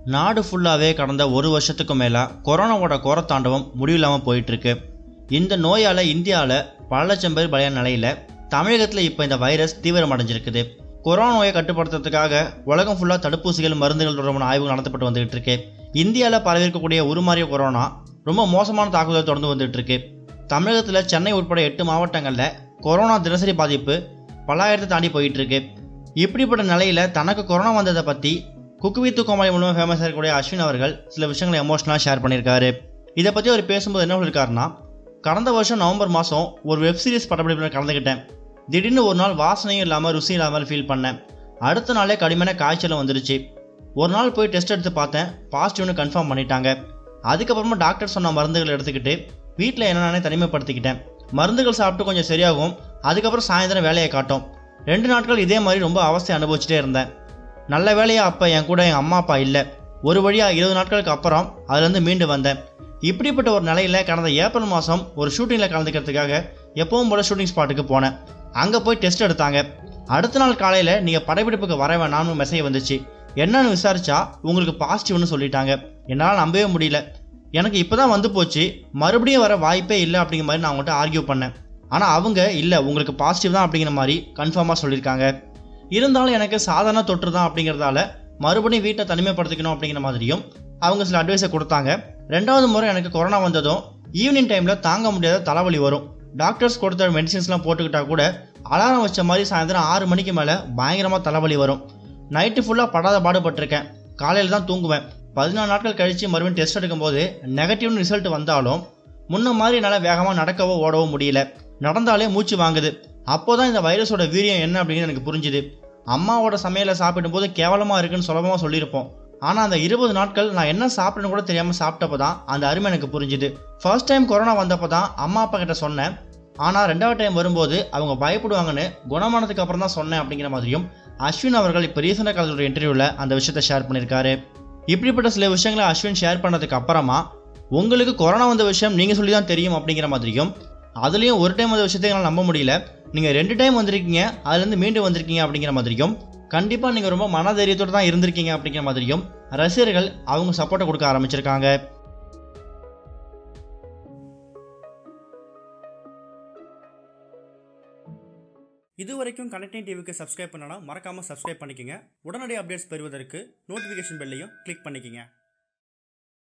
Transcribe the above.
நாடு ஃபுல்லாகவே கடந்த ஒரு வருஷத்துக்கு மேலே கொரோனாவோட கோரத்தாண்டவம் முடிவில்லாமல் போயிட்டுருக்கு இந்த நோயால் இந்தியாவில் பல லட்சம் பேர் பலியான நிலையில் தமிழகத்தில் இப்போ இந்த வைரஸ் தீவிரமடைஞ்சிருக்குது கொரோனா நோயை கட்டுப்படுத்துறதுக்காக உலகம் ஃபுல்லாக தடுப்பூசிகள் மருந்துகள் தொடர்பான ஆய்வுகள் நடத்தப்பட்டு வந்துகிட்டு இருக்கு இந்தியாவில் பரவிருக்கக்கூடிய உருமாறிய கொரோனா ரொம்ப மோசமான தாக்குதல் தொடர்ந்து வந்துட்டு இருக்கு தமிழகத்தில் சென்னை உட்பட எட்டு மாவட்டங்களில் கொரோனா தினசரி பாதிப்பு பல்லாயிரத்தை தாண்டி போயிட்டு இருக்கு இப்படிப்பட்ட நிலையில் தனக்கு கொரோனா வந்ததை பற்றி குக்கு வித்து கோமாளி மூலமாக ஃபேமஸாக இருக்கக்கூடிய அஸ்வின் அவர்கள் சில விஷயங்களை எமோஷனலாக ஷேர் பண்ணியிருக்காரு இதை பற்றி அவர் பேசும்போது என்ன சொல்லியிருக்காருன்னா கடந்த வருஷம் நவம்பர் மாதம் ஒரு வெப் சீரிஸ் படப்பிடிப்பில் கலந்துக்கிட்டேன் திடீர்னு ஒரு நாள் வாசனையும் இல்லாமல் ருசியும் இல்லாமல் ஃபீல் பண்ணேன் அடுத்த நாளே கடுமையான காய்ச்சலும் வந்துருச்சு ஒரு நாள் போய் டெஸ்ட் எடுத்து பார்த்தேன் பாசிட்டிவ்னு கன்ஃபார்ம் பண்ணிட்டாங்க அதுக்கப்புறமா டாக்டர் சொன்ன மருந்துகள் எடுத்துக்கிட்டு வீட்டில் என்னென்னே தனிமைப்படுத்திக்கிட்டேன் மருந்துகள் சாப்பிட்டு கொஞ்சம் சரியாகும் அதுக்கப்புறம் சாயந்தரம் வேலையை காட்டும் ரெண்டு நாட்கள் இதே மாதிரி ரொம்ப அவஸ்தை அனுபவிச்சுட்டே இருந்தேன் நல்ல வேலையா அப்போ என் கூட என் அம்மா அப்பா இல்லை ஒரு வழியாக இருபது நாட்களுக்கு அப்புறம் அதுலேருந்து மீண்டு வந்தேன் இப்படிப்பட்ட ஒரு நிலையில் கடந்த ஏப்ரல் மாதம் ஒரு ஷூட்டிங்கில் கலந்துக்கிறதுக்காக எப்பவும் போல ஷூட்டிங் ஸ்பாட்டுக்கு போனேன் அங்கே போய் டெஸ்ட் எடுத்தாங்க அடுத்த நாள் காலையில் நீங்கள் படப்பிடிப்புக்கு வர வேணாம்னு மெசேஜ் வந்துச்சு என்னன்னு விசாரிச்சா உங்களுக்கு பாசிட்டிவ்னு சொல்லிட்டாங்க என்னால் நம்பவே முடியல எனக்கு இப்போ தான் வந்து போச்சு மறுபடியும் வர வாய்ப்பே இல்லை அப்படிங்கிற மாதிரி நான் அவங்கள்ட்ட ஆர்கியூ பண்ணேன் ஆனால் அவங்க இல்லை உங்களுக்கு பாசிட்டிவ் தான் அப்படிங்கிற மாதிரி கன்ஃபார்மாக சொல்லியிருக்காங்க இருந்தாலும் எனக்கு சாதாரண தொற்று தான் அப்படிங்கிறதால மறுபடியும் வீட்டை தனிமைப்படுத்திக்கணும் அப்படிங்கிற மாதிரியும் அவங்க சில அட்வைஸை கொடுத்தாங்க ரெண்டாவது முறை எனக்கு கொரோனா வந்ததும் ஈவினிங் டைமில் தாங்க முடியாத தலைவலி வரும் டாக்டர்ஸ் கொடுத்த மெடிசின்ஸ்லாம் போட்டுக்கிட்டா கூட அலாரம் வச்ச மாதிரி சாயந்தரம் ஆறு மணிக்கு மேலே பயங்கரமாக தலைவலி வரும் நைட்டு ஃபுல்லாக படாத பாடுபட்டிருக்கேன் காலையில் தான் தூங்குவேன் பதினாலு நாட்கள் கழித்து மறுபடியும் டெஸ்ட் எடுக்கும்போது நெகட்டிவ்னு ரிசல்ட் வந்தாலும் முன்ன மாதிரி என்னால் வேகமாக நடக்கவோ ஓடவோ முடியல நடந்தாலே மூச்சு வாங்குது அப்போ தான் இந்த வைரஸோட வீரியம் என்ன அப்படின்னு எனக்கு புரிஞ்சுது அம்மாவோட சமையலை சாப்பிடும்போது கேவலமாக இருக்குன்னு சுலபமாக சொல்லியிருப்போம் ஆனால் அந்த இருபது நாட்கள் நான் என்ன சாப்பிட்றேன்னு கூட தெரியாமல் சாப்பிட்டப்போ தான் அந்த அருமை எனக்கு புரிஞ்சுது ஃபர்ஸ்ட் டைம் கொரோனா வந்தப்போ தான் அம்மா அப்பா கிட்ட சொன்னேன் ஆனால் ரெண்டாவது டைம் வரும்போது அவங்க பயப்படுவாங்கன்னு குணமானதுக்கு அப்புறம் தான் சொன்னேன் அப்படிங்கிற மாதிரியும் அஸ்வின் அவர்கள் இப்போ ரீசெண்டாக காலத்தோட இன்டர்வியூவில் அந்த விஷயத்தை ஷேர் பண்ணியிருக்காரு இப்படிப்பட்ட சில விஷயங்களை அஸ்வின் ஷேர் பண்ணதுக்கு அப்புறமா உங்களுக்கு கொரோனா வந்த விஷயம் நீங்கள் சொல்லி தான் தெரியும் அப்படிங்கிற மாதிரியும் அதுலேயும் ஒரு டைம் வந்த விஷயத்தை என்னால் நம்ப முடியல நீங்கள் ரெண்டு டைம் வந்திருக்கீங்க அதுலேருந்து மீண்டும் வந்திருக்கீங்க அப்படிங்கிற மாதிரியும் கண்டிப்பாக நீங்கள் ரொம்ப மனதைரியத்தோடு தான் இருந்திருக்கீங்க அப்படிங்கிற மாதிரியும் ரசிகர்கள் அவங்க சப்போர்ட்டை கொடுக்க ஆரம்பிச்சிருக்காங்க இது வரைக்கும் கனெக்டிங் டிவிக்கு சப்ஸ்கிரைப் பண்ணனா மறக்காமல் சப்ஸ்கிரைப் பண்ணிக்கங்க உடனடி அப்டேட்ஸ் பெறுவதற்கு நோட்டிஃபிகேஷன் பெல்லையும் கிளிக் பண்ணிக்கங்க